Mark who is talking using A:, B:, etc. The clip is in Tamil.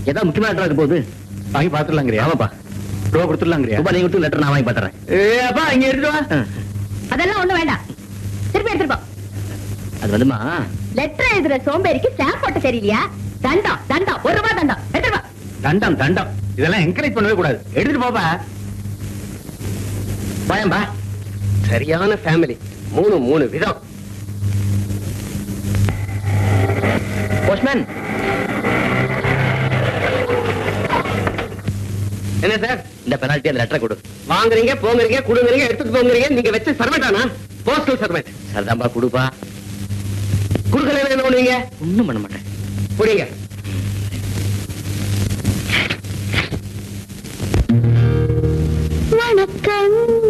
A: ஏதாவது முக்கியமான லெட்டர் இருக்க போகுது
B: வாங்கி பாத்துடலாங்கிறியா
A: ஆமாப்பா
B: ரூபா கொடுத்துடலாங்கிறியா
A: ரூபா நீங்க கொடுத்து லெட்டர் நான் வாங்கி பாத்துறேன்
B: ஏ, அப்பா இங்க எடுத்துட்டு வா
C: அதெல்லாம் ஒண்ணும் வேண்டாம் திருப்பி எடுத்துட்டு போ
A: அது வந்துமா
C: லெட்டர் எழுதுற சோம்பேறிக்கு ஸ்டாம்ப் போட்டு தெரியலையா தண்டம் தண்டம் ஒரு ரூபாய் தண்டம் எடுத்துட்டு வா
B: தண்டம் தண்டம் இதெல்லாம் என்கரேஜ் பண்ணவே கூடாது எடுத்துட்டு போப்பா
A: பயம்பா
D: சரியான ஃபேமிலி மூணு மூணு விதம்
A: போஸ்ட்மேன்
D: என்ன சார்
A: இந்த பெனால்ட்டி அந்த லெட்டரை கொடு
D: வாங்குறீங்க போங்குறீங்க குடுங்குறீங்க எடுத்துட்டு போங்குறீங்க நீங்க வச்ச சர்வெண்டானா போஸ்டல் சர்வெண்ட்
A: சரிதான்பா கொடுப்பா
D: குடுக்கல என்ன பண்ணுவீங்க
A: ஒண்ணும் பண்ண மாட்டேன்
D: புடிங்க
C: வணக்கம்